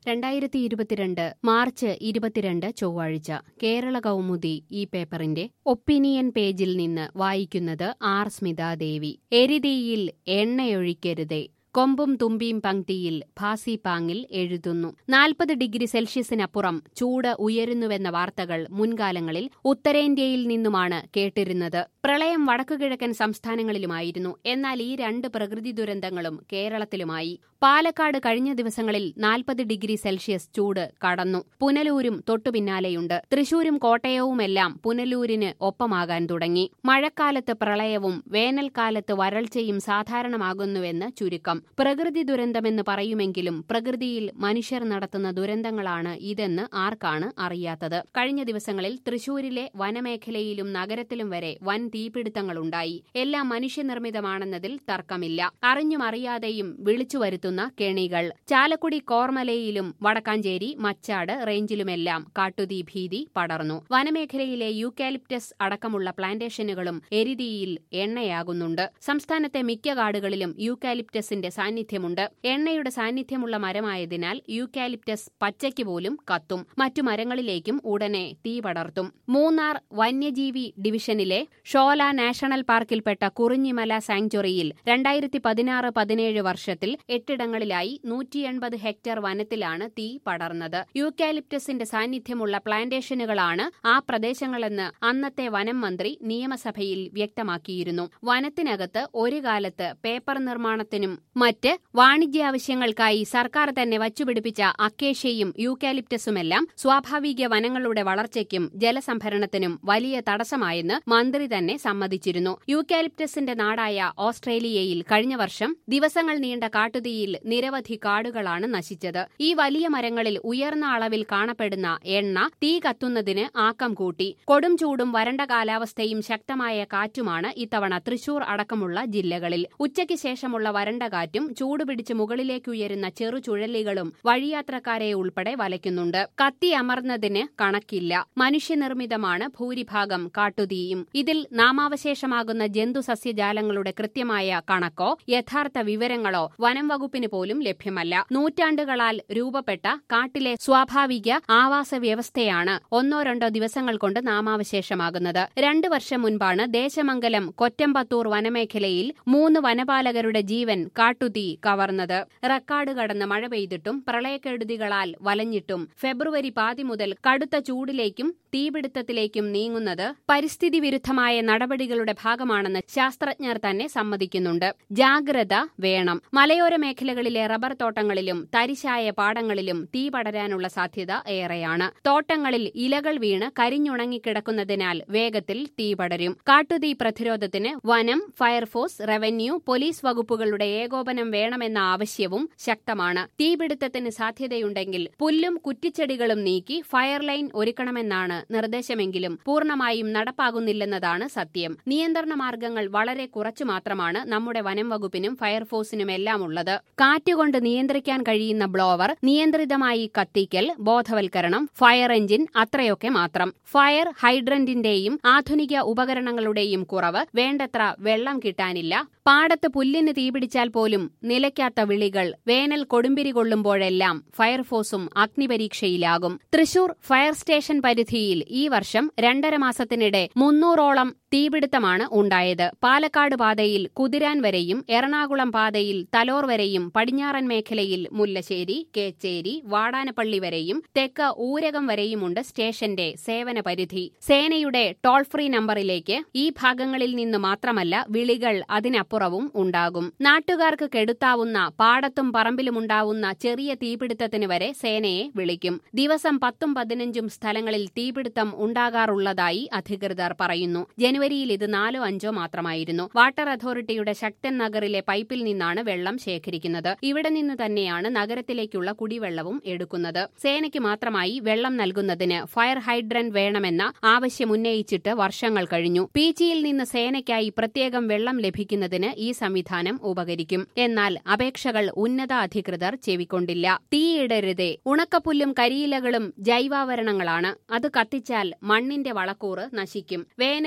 രണ്ടായിരത്തി ഇരുപത്തിരണ്ട് മാർച്ച് ഇരുപത്തിരണ്ട് ചൊവ്വാഴ്ച കേരള കൗമുദി ഈ പേപ്പറിന്റെ ഒപ്പീനിയൻ പേജിൽ നിന്ന് വായിക്കുന്നത് ആർ സ്മിതാദേവി എരിതീയിൽ എണ്ണയൊഴിക്കരുതേ കൊമ്പും തുമ്പിയും പങ്ക്തിയിൽ ഭാസിപാങ്ങിൽ എഴുതുന്നു നാൽപ്പത് ഡിഗ്രി സെൽഷ്യസിനപ്പുറം ചൂട് ഉയരുന്നുവെന്ന വാർത്തകൾ മുൻകാലങ്ങളിൽ ഉത്തരേന്ത്യയിൽ നിന്നുമാണ് കേട്ടിരുന്നത് പ്രളയം വടക്കുകിഴക്കൻ സംസ്ഥാനങ്ങളിലുമായിരുന്നു എന്നാൽ ഈ രണ്ട് പ്രകൃതി ദുരന്തങ്ങളും കേരളത്തിലുമായി പാലക്കാട് കഴിഞ്ഞ ദിവസങ്ങളിൽ നാൽപ്പത് ഡിഗ്രി സെൽഷ്യസ് ചൂട് കടന്നു പുനലൂരും തൊട്ടുപിന്നാലെയുണ്ട് തൃശൂരും കോട്ടയവുമെല്ലാം പുനലൂരിന് ഒപ്പമാകാൻ തുടങ്ങി മഴക്കാലത്ത് പ്രളയവും വേനൽക്കാലത്ത് വരൾച്ചയും സാധാരണമാകുന്നുവെന്ന് ചുരുക്കം പ്രകൃതി ദുരന്തമെന്ന് പറയുമെങ്കിലും പ്രകൃതിയിൽ മനുഷ്യർ നടത്തുന്ന ദുരന്തങ്ങളാണ് ഇതെന്ന് ആർക്കാണ് അറിയാത്തത് കഴിഞ്ഞ ദിവസങ്ങളിൽ തൃശൂരിലെ വനമേഖലയിലും നഗരത്തിലും വരെ വൻ തീപിടുത്തങ്ങളുണ്ടായി എല്ലാം മനുഷ്യനിർമ്മിതമാണെന്നതിൽ തർക്കമില്ല അറിഞ്ഞും അറിയാതെയും വിളിച്ചു വരുത്തുന്ന കെണികൾ ചാലക്കുടി കോർമലയിലും വടക്കാഞ്ചേരി മച്ചാട് റേഞ്ചിലുമെല്ലാം കാട്ടുതീ ഭീതി പടർന്നു വനമേഖലയിലെ യൂക്കാലിപ്റ്റസ് അടക്കമുള്ള പ്ലാന്റേഷനുകളും എരിതീയിൽ എണ്ണയാകുന്നുണ്ട് സംസ്ഥാനത്തെ മിക്ക കാടുകളിലും യൂക്കാലിപ്റ്റസിന്റെ സാന്നിധ്യമുണ്ട് എണ്ണയുടെ സാന്നിധ്യമുള്ള മരമായതിനാൽ യൂക്കാലിപ്റ്റസ് പച്ചയ്ക്ക് പോലും കത്തും മറ്റു മരങ്ങളിലേക്കും ഉടനെ തീ പടർത്തും മൂന്നാർ വന്യജീവി ഡിവിഷനിലെ ഷോല നാഷണൽ പാർക്കിൽപ്പെട്ട കുറിഞ്ഞിമല സാങ്ച്വറിയിൽ രണ്ടായിരത്തി പതിനാറ് പതിനേഴ് വർഷത്തിൽ എട്ടിടങ്ങളിലായി നൂറ്റി എൺപത് ഹെക്ടർ വനത്തിലാണ് തീ പടർന്നത് യൂക്കാലിപ്റ്റസിന്റെ സാന്നിധ്യമുള്ള പ്ലാന്റേഷനുകളാണ് ആ പ്രദേശങ്ങളെന്ന് അന്നത്തെ വനം മന്ത്രി നിയമസഭയിൽ വ്യക്തമാക്കിയിരുന്നു വനത്തിനകത്ത് ഒരു കാലത്ത് പേപ്പർ നിർമ്മാണത്തിനും മറ്റ് വാണിജ്യാവശ്യങ്ങൾക്കായി സർക്കാർ തന്നെ വച്ചുപിടിപ്പിച്ച അക്കേഷ്യയും യൂക്കാലിപ്റ്റസുമെല്ലാം സ്വാഭാവിക വനങ്ങളുടെ വളർച്ചയ്ക്കും ജലസംഭരണത്തിനും വലിയ തടസ്സമായെന്ന് മന്ത്രി തന്നെ സമ്മതിച്ചിരുന്നു യൂക്കാലിപ്റ്റസിന്റെ നാടായ ഓസ്ട്രേലിയയിൽ കഴിഞ്ഞ വർഷം ദിവസങ്ങൾ നീണ്ട കാട്ടുതീയിൽ നിരവധി കാടുകളാണ് നശിച്ചത് ഈ വലിയ മരങ്ങളിൽ ഉയർന്ന അളവിൽ കാണപ്പെടുന്ന എണ്ണ തീ കത്തുന്നതിന് ആക്കം കൂട്ടി കൊടും ചൂടും വരണ്ട കാലാവസ്ഥയും ശക്തമായ കാറ്റുമാണ് ഇത്തവണ തൃശൂർ അടക്കമുള്ള ജില്ലകളിൽ ഉച്ചയ്ക്ക് ശേഷമുള്ള വരണ്ട കാറ്റും ചൂടുപിടിച്ച് മുകളിലേക്കുയരുന്ന ചെറു ചുഴലികളും വഴിയാത്രക്കാരെ ഉൾപ്പെടെ വലയ്ക്കുന്നുണ്ട് കത്തി അമർന്നതിന് കണക്കില്ല മനുഷ്യനിർമ്മിതമാണ് ഭൂരിഭാഗം കാട്ടുതീയും ഇതിൽ നാമാവശേഷമാകുന്ന ജന്തുസസ്യജാലങ്ങളുടെ കൃത്യമായ കണക്കോ യഥാർത്ഥ വിവരങ്ങളോ വനം വകുപ്പിന് പോലും ലഭ്യമല്ല നൂറ്റാണ്ടുകളാൽ രൂപപ്പെട്ട കാട്ടിലെ സ്വാഭാവിക ആവാസ വ്യവസ്ഥയാണ് ഒന്നോ രണ്ടോ ദിവസങ്ങൾ കൊണ്ട് നാമാവശേഷമാകുന്നത് രണ്ടു വർഷം മുൻപാണ് ദേശമംഗലം കൊറ്റമ്പത്തൂർ വനമേഖലയിൽ മൂന്ന് വനപാലകരുടെ ജീവൻ കാട്ടുതീ കവർന്നത് റെക്കാർഡ് കടന്ന് മഴ പെയ്തിട്ടും പ്രളയക്കെടുതികളാൽ വലഞ്ഞിട്ടും ഫെബ്രുവരി പാതി മുതൽ കടുത്ത ചൂടിലേക്കും തീപിടുത്തത്തിലേക്കും നീങ്ങുന്നത് പരിസ്ഥിതി വിരുദ്ധമായ നടപടികളുടെ ഭാഗമാണെന്ന് ശാസ്ത്രജ്ഞർ തന്നെ സമ്മതിക്കുന്നുണ്ട് ജാഗ്രത വേണം മലയോര മേഖലകളിലെ റബ്ബർ തോട്ടങ്ങളിലും തരിശായ പാടങ്ങളിലും തീ പടരാനുള്ള സാധ്യത ഏറെയാണ് തോട്ടങ്ങളിൽ ഇലകൾ വീണ് കരിഞ്ഞുണങ്ങിക്കിടക്കുന്നതിനാൽ വേഗത്തിൽ തീ പടരും കാട്ടുതീ പ്രതിരോധത്തിന് വനം ഫയർഫോഴ്സ് റവന്യൂ പോലീസ് വകുപ്പുകളുടെ ഏകോപനം വേണമെന്ന ആവശ്യവും ശക്തമാണ് തീപിടുത്തത്തിന് സാധ്യതയുണ്ടെങ്കിൽ പുല്ലും കുറ്റിച്ചെടികളും നീക്കി ഫയർ ലൈൻ ഒരുക്കണമെന്നാണ് നിർദ്ദേശമെങ്കിലും പൂർണ്ണമായും നടപ്പാകുന്നില്ലെന്നതാണ് സത്യം നിയന്ത്രണ മാർഗങ്ങൾ വളരെ കുറച്ചു മാത്രമാണ് നമ്മുടെ വനം വകുപ്പിനും ഫയർഫോഴ്സിനുമെല്ലാം ഉള്ളത് കാറ്റുകൊണ്ട് നിയന്ത്രിക്കാൻ കഴിയുന്ന ബ്ലോവർ നിയന്ത്രിതമായി കത്തിക്കൽ ബോധവൽക്കരണം ഫയർ എഞ്ചിൻ അത്രയൊക്കെ മാത്രം ഫയർ ഹൈഡ്രന്റിന്റെയും ആധുനിക ഉപകരണങ്ങളുടെയും കുറവ് വേണ്ടത്ര വെള്ളം കിട്ടാനില്ല പാടത്ത് പുല്ലിന് തീപിടിച്ചാൽ പോലും നിലയ്ക്കാത്ത വിളികൾ വേനൽ കൊടുമ്പിരി കൊള്ളുമ്പോഴെല്ലാം ഫയർഫോഴ്സും അഗ്നിപരീക്ഷയിലാകും തൃശൂർ ഫയർ സ്റ്റേഷൻ പരിധിയിൽ ഈ വർഷം രണ്ടര മാസത്തിനിടെ മുന്നൂറോളം തീപിടുത്തമാണ് ഉണ്ടായത് പാലക്കാട് പാതയിൽ കുതിരാൻ വരെയും എറണാകുളം പാതയിൽ തലോർ വരെയും പടിഞ്ഞാറൻ മേഖലയിൽ മുല്ലശ്ശേരി കേച്ചേരി വാടാനപ്പള്ളി വരെയും തെക്ക് ഊരകം വരെയുമുണ്ട് സ്റ്റേഷന്റെ സേവന പരിധി സേനയുടെ ടോൾ ഫ്രീ നമ്പറിലേക്ക് ഈ ഭാഗങ്ങളിൽ നിന്ന് മാത്രമല്ല വിളികൾ അതിനപ്പുറവും ഉണ്ടാകും നാട്ടുകാർക്ക് കെടുത്താവുന്ന പാടത്തും പറമ്പിലുമുണ്ടാവുന്ന ചെറിയ തീപിടുത്തത്തിന് വരെ സേനയെ വിളിക്കും ദിവസം പത്തും പതിനഞ്ചും സ്ഥലങ്ങളിൽ തീപിടുത്തം ഉണ്ടാകാറുള്ളതായി അധികൃതർ പറയുന്നു ജനുവരിയിൽ ഇത് നാലോ അഞ്ചോ മാത്രമായിരുന്നു വാട്ടർ അതോറിറ്റിയുടെ ശക്തൻ നഗറിലെ പൈപ്പിൽ നിന്നാണ് വെള്ളം ശേഖരിക്കുന്നത് ഇവിടെ നിന്ന് തന്നെയാണ് നഗരത്തിലേക്കുള്ള കുടിവെള്ളവും എടുക്കുന്നത് സേനയ്ക്ക് മാത്രമായി വെള്ളം നൽകുന്നതിന് ഫയർ ഹൈഡ്രൻ വേണമെന്ന ആവശ്യമുന്നയിച്ചിട്ട് വർഷങ്ങൾ കഴിഞ്ഞു പീച്ചിയിൽ നിന്ന് സേനയ്ക്കായി പ്രത്യേകം വെള്ളം ലഭിക്കുന്നതിന് ഈ സംവിധാനം ഉപകരിക്കും എന്നാൽ അപേക്ഷകൾ ഉന്നത അധികൃതർ ചെവിക്കൊണ്ടില്ല തീയിടരുതേ ഉണക്കപ്പുല്ലും കരിയിലകളും ജൈവാവരണങ്ങളാണ് അത് കത്തിച്ചാൽ മണ്ണിന്റെ വളക്കൂറ് നശിക്കും വേനലിൽ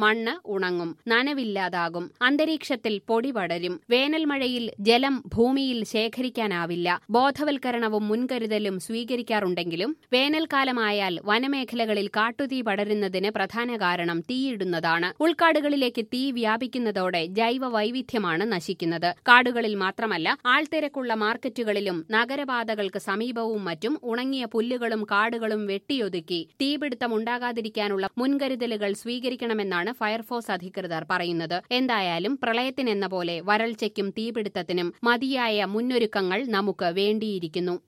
മണ്ണ് ഉണങ്ങും നനവില്ലാതാകും അന്തരീക്ഷത്തിൽ പൊടി പടരും വേനൽ മഴയിൽ ജലം ഭൂമിയിൽ ശേഖരിക്കാനാവില്ല ബോധവൽക്കരണവും മുൻകരുതലും സ്വീകരിക്കാറുണ്ടെങ്കിലും വേനൽക്കാലമായാൽ വനമേഖലകളിൽ കാട്ടുതീ പടരുന്നതിന് പ്രധാന കാരണം തീയിടുന്നതാണ് ഉൾക്കാടുകളിലേക്ക് തീ വ്യാപിക്കുന്നതോടെ ജൈവ വൈവിധ്യമാണ് നശിക്കുന്നത് കാടുകളിൽ മാത്രമല്ല ആൾത്തിരക്കുള്ള മാർക്കറ്റുകളിലും നഗരപാതകൾക്ക് സമീപവും മറ്റും ഉണങ്ങിയ പുല്ലുകളും കാടുകളും വെട്ടിയൊതുക്കി തീപിടുത്തമുണ്ടാകാതിരിക്കാനുള്ള മുൻകരുതലുകൾ സ്വീകരിക്കണമെന്നാണ് ഫയർഫോഴ്സ് അധികൃതർ പറയുന്നത് എന്തായാലും പ്രളയത്തിനെന്ന പോലെ വരൾച്ചയ്ക്കും തീപിടുത്തത്തിനും മതിയായ മുന്നൊരുക്കങ്ങൾ നമുക്ക് വേണ്ടിയിരിക്കുന്നു